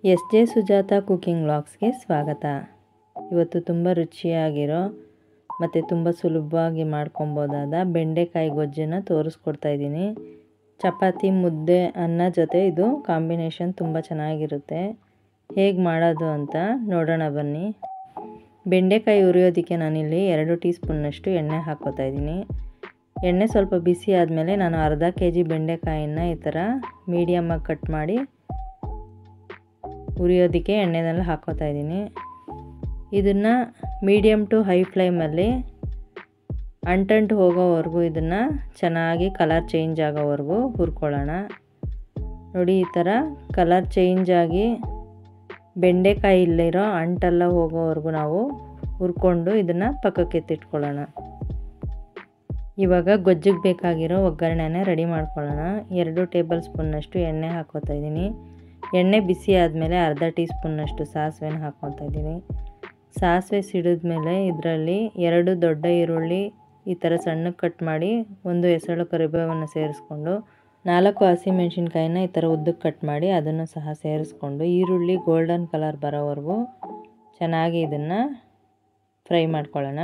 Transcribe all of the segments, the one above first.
S J Sujatha cooking ವ್ಲಾಗ್ಸ್ಗೆ ಸ್ವಾಗತ ಇವತ್ತು ತುಂಬ ರುಚಿಯಾಗಿರೋ ಮತ್ತು ತುಂಬ ಸುಲಭವಾಗಿ ಮಾಡ್ಕೊಬೋದಾದ ಬೆಂಡೆಕಾಯಿ ಗೊಜ್ಜನ್ನು ತೋರಿಸ್ಕೊಡ್ತಾ ಇದ್ದೀನಿ ಚಪಾತಿ ಮುದ್ದೆ ಅನ್ನ ಜೊತೆ ಇದು ಕಾಂಬಿನೇಷನ್ ತುಂಬ ಚೆನ್ನಾಗಿರುತ್ತೆ ಹೇಗೆ ಮಾಡೋದು ಅಂತ ನೋಡೋಣ ಬನ್ನಿ ಬೆಂಡೆಕಾಯಿ ಉರಿಯೋದಕ್ಕೆ ನಾನಿಲ್ಲಿ ಎರಡು ಟೀ ಸ್ಪೂನ್ನಷ್ಟು ಎಣ್ಣೆ ಹಾಕ್ಕೋತಾ ಇದ್ದೀನಿ ಎಣ್ಣೆ ಸ್ವಲ್ಪ ಬಿಸಿ ಆದಮೇಲೆ ನಾನು ಅರ್ಧ ಕೆ ಜಿ ಬೆಂಡೆಕಾಯಿನ ಈ ಥರ ಮೀಡಿಯಮ್ಮಾಗಿ ಕಟ್ ಮಾಡಿ ಉರಿಯೋದಕ್ಕೆ ಎಣ್ಣೆನಲ್ಲಿ ಹಾಕ್ಕೋತಾ ಇದ್ದೀನಿ ಇದನ್ನು ಮೀಡಿಯಮ್ ಟು ಹೈ ಫ್ಲೇಮಲ್ಲಿ ಅಂಟಂಟು ಹೋಗೋವರೆಗೂ ಇದನ್ನು ಚೆನ್ನಾಗಿ ಕಲರ್ ಚೇಂಜ್ ಆಗೋವರೆಗೂ ಹುರ್ಕೊಳ್ಳೋಣ ನೋಡಿ ಈ ಥರ ಕಲರ್ ಚೇಂಜ್ ಆಗಿ ಬೆಂಡೆಕಾಯಿ ಇಲ್ಲಿರೋ ಅಂಟೆಲ್ಲ ಹೋಗೋವರೆಗೂ ನಾವು ಹುರ್ಕೊಂಡು ಇದನ್ನು ಪಕ್ಕಕ್ಕೆ ಎತ್ತಿಟ್ಕೊಳ್ಳೋಣ ಇವಾಗ ಗೊಜ್ಜಿಗೆ ಬೇಕಾಗಿರೋ ಒಗ್ಗರಣೆನ ರೆಡಿ ಮಾಡ್ಕೊಳ್ಳೋಣ ಎರಡು ಟೇಬಲ್ ಸ್ಪೂನ್ನಷ್ಟು ಎಣ್ಣೆ ಹಾಕ್ಕೋತಾ ಇದ್ದೀನಿ ಎಣ್ಣೆ ಬಿಸಿ ಆದಮೇಲೆ ಅರ್ಧ ಟೀ ಸ್ಪೂನ್ನಷ್ಟು ಸಾಸಿವೆನ ಹಾಕ್ಕೊತಾ ಇದ್ದೀನಿ ಸಾಸಿವೆ ಸಿಡಿದ್ಮೇಲೆ ಇದರಲ್ಲಿ ಎರಡು ದೊಡ್ಡ ಈರುಳ್ಳಿ ಈ ಥರ ಸಣ್ಣಕ್ಕೆ ಕಟ್ ಮಾಡಿ ಒಂದು ಎಸಳು ಕರಿಬೇವನ್ನು ಸೇರಿಸ್ಕೊಂಡು ನಾಲ್ಕು ಹಸಿಮೆಣ್ಸಿನ್ಕಾಯಿನ ಈ ಥರ ಉದ್ದಕ್ಕೆ ಕಟ್ ಮಾಡಿ ಅದನ್ನು ಸಹ ಸೇರಿಸ್ಕೊಂಡು ಈರುಳ್ಳಿ ಗೋಲ್ಡನ್ ಕಲರ್ ಬರೋವರೆಗೂ ಚೆನ್ನಾಗಿ ಇದನ್ನು ಫ್ರೈ ಮಾಡ್ಕೊಳ್ಳೋಣ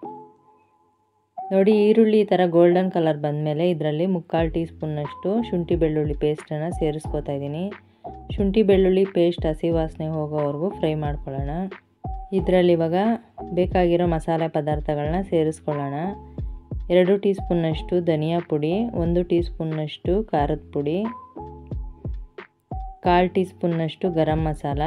ನೋಡಿ ಈರುಳ್ಳಿ ಈ ಥರ ಗೋಲ್ಡನ್ ಕಲರ್ ಬಂದಮೇಲೆ ಇದರಲ್ಲಿ ಮುಕ್ಕಾಲು ಟೀ ಸ್ಪೂನ್ನಷ್ಟು ಶುಂಠಿ ಬೆಳ್ಳುಳ್ಳಿ ಪೇಸ್ಟನ್ನು ಸೇರಿಸ್ಕೊತಾ ಇದ್ದೀನಿ ಶುಂಠಿ ಬೆಳ್ಳುಳ್ಳಿ ಪೇಸ್ಟ್ ಹಸಿ ವಾಸನೆ ಹೋಗೋವರೆಗೂ ಫ್ರೈ ಮಾಡ್ಕೊಳ್ಳೋಣ ಇದರಲ್ಲಿ ಇವಾಗ ಬೇಕಾಗಿರೋ ಮಸಾಲೆ ಪದಾರ್ಥಗಳನ್ನ ಸೇರಿಸ್ಕೊಳ್ಳೋಣ ಎರಡು ಟೀ ಸ್ಪೂನ್ನಷ್ಟು ಧನಿಯಾ ಪುಡಿ ಒಂದು ಟೀ ಸ್ಪೂನ್ನಷ್ಟು ಖಾರದ ಪುಡಿ ಕಾಲು ಟೀ ಸ್ಪೂನ್ನಷ್ಟು ಗರಂ ಮಸಾಲ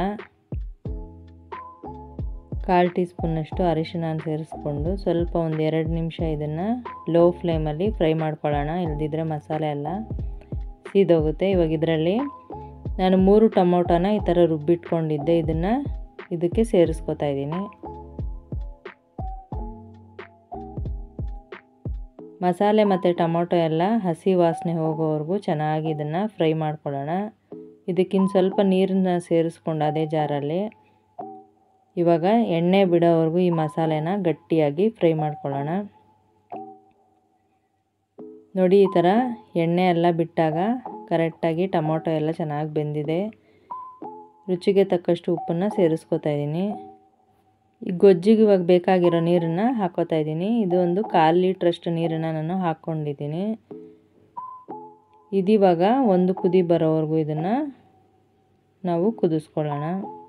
ಕಾಲು ಟೀ ಸ್ಪೂನ್ನಷ್ಟು ಅರಿಶಿನ ಸೇರಿಸ್ಕೊಂಡು ಸ್ವಲ್ಪ ಒಂದು ಎರಡು ನಿಮಿಷ ಇದನ್ನು ಲೋ ಫ್ಲೇಮಲ್ಲಿ ಫ್ರೈ ಮಾಡ್ಕೊಳ್ಳೋಣ ಇಲ್ದಿದ್ರೆ ಮಸಾಲೆ ಎಲ್ಲ ಸೀದೋಗುತ್ತೆ ಇವಾಗ ಇದರಲ್ಲಿ ನಾನು ಮೂರು ಟೊಮೊಟೊನ ಈ ಥರ ರುಬ್ಬಿಟ್ಕೊಂಡಿದ್ದೆ ಇದನ್ನು ಇದಕ್ಕೆ ಸೇರಿಸ್ಕೊತಾ ಇದ್ದೀನಿ ಮಸಾಲೆ ಮತ್ತು ಟೊಮೊಟೊ ಎಲ್ಲ ಹಸಿ ವಾಸನೆ ಹೋಗೋವರೆಗೂ ಚೆನ್ನಾಗಿ ಇದನ್ನು ಫ್ರೈ ಮಾಡ್ಕೊಳ್ಳೋಣ ಇದಕ್ಕಿಂತ ಸ್ವಲ್ಪ ನೀರನ್ನ ಸೇರಿಸ್ಕೊಂಡು ಅದೇ ಜಾರಲ್ಲಿ ಇವಾಗ ಎಣ್ಣೆ ಬಿಡೋವರೆಗೂ ಈ ಮಸಾಲೆನ ಗಟ್ಟಿಯಾಗಿ ಫ್ರೈ ಮಾಡ್ಕೊಳ್ಳೋಣ ನೋಡಿ ಈ ಥರ ಎಣ್ಣೆ ಎಲ್ಲ ಬಿಟ್ಟಾಗ ಕರೆಕ್ಟಾಗಿ ಟೊಮೊಟೊ ಎಲ್ಲ ಚೆನ್ನಾಗಿ ಬೆಂದಿದೆ ರುಚಿಗೆ ತಕ್ಕಷ್ಟು ಉಪ್ಪನ್ನು ಸೇರಿಸ್ಕೊತಾ ಇದ್ದೀನಿ ಈ ಗೊಜ್ಜಿಗೆ ಇವಾಗ ಬೇಕಾಗಿರೋ ನೀರನ್ನು ಹಾಕೋತಾ ಇದ್ದೀನಿ ಇದು ಒಂದು ಕಾಲು ಲೀಟ್ರಷ್ಟು ನೀರನ್ನು ನಾನು ಹಾಕ್ಕೊಂಡಿದ್ದೀನಿ ಇದಿವಾಗ ಒಂದು ಕುದಿ ಬರೋವರೆಗೂ ಇದನ್ನು ನಾವು ಕುದಿಸ್ಕೊಳ್ಳೋಣ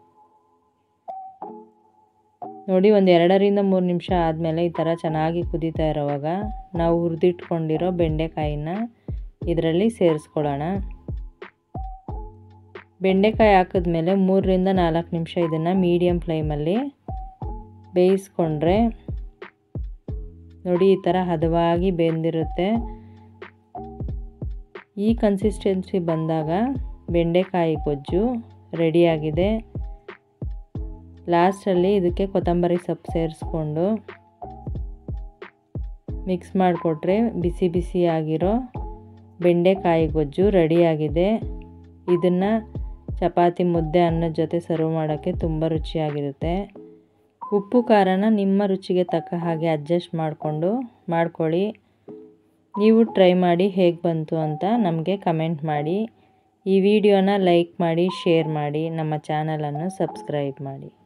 ನೋಡಿ ಒಂದು ಎರಡರಿಂದ ಮೂರು ನಿಮಿಷ ಆದಮೇಲೆ ಈ ಥರ ಚೆನ್ನಾಗಿ ಕುದೀತಾ ಇರೋವಾಗ ನಾವು ಹುರಿದಿಟ್ಕೊಂಡಿರೋ ಬೆಂಡೆಕಾಯಿನ ಇದರಲ್ಲಿ ಸೇರಿಸ್ಕೊಳ್ಳೋಣ ಬೆಂಡೆಕಾಯಿ ಹಾಕಿದ್ಮೇಲೆ ಮೂರರಿಂದ ನಾಲ್ಕು ನಿಮಿಷ ಇದನ್ನು ಮೀಡಿಯಮ್ ಫ್ಲೇಮಲ್ಲಿ ಬೇಯಿಸ್ಕೊಂಡ್ರೆ ನೋಡಿ ಈ ಥರ ಹದವಾಗಿ ಬೆಂದಿರುತ್ತೆ ಈ ಕನ್ಸಿಸ್ಟೆನ್ಸಿ ಬಂದಾಗ ಬೆಂಡೆಕಾಯಿ ಗೊಜ್ಜು ರೆಡಿಯಾಗಿದೆ ಲಾಸ್ಟಲ್ಲಿ ಇದಕ್ಕೆ ಕೊತ್ತಂಬರಿ ಸೊಪ್ಪು ಸೇರಿಸ್ಕೊಂಡು ಮಿಕ್ಸ್ ಮಾಡಿಕೊಟ್ರೆ ಬಿಸಿ ಬಿಸಿಯಾಗಿರೋ ಬೆಂಡೆಕಾಯಿ ಗೊಜ್ಜು ರೆಡಿಯಾಗಿದೆ ಇದನ್ನು ಚಪಾತಿ ಮುದ್ದೆ ಅನ್ನದ ಜೊತೆ ಸರ್ವ್ ಮಾಡೋಕ್ಕೆ ತುಂಬ ರುಚಿಯಾಗಿರುತ್ತೆ ಉಪ್ಪು ಖಾರನ ನಿಮ್ಮ ರುಚಿಗೆ ತಕ್ಕ ಹಾಗೆ ಅಡ್ಜಸ್ಟ್ ಮಾಡಿಕೊಂಡು ಮಾಡ್ಕೊಳ್ಳಿ ನೀವು ಟ್ರೈ ಮಾಡಿ ಹೇಗೆ ಬಂತು ಅಂತ ನಮಗೆ ಕಮೆಂಟ್ ಮಾಡಿ ಈ ವಿಡಿಯೋನ ಲೈಕ್ ಮಾಡಿ ಶೇರ್ ಮಾಡಿ ನಮ್ಮ ಚಾನಲನ್ನು ಸಬ್ಸ್ಕ್ರೈಬ್ ಮಾಡಿ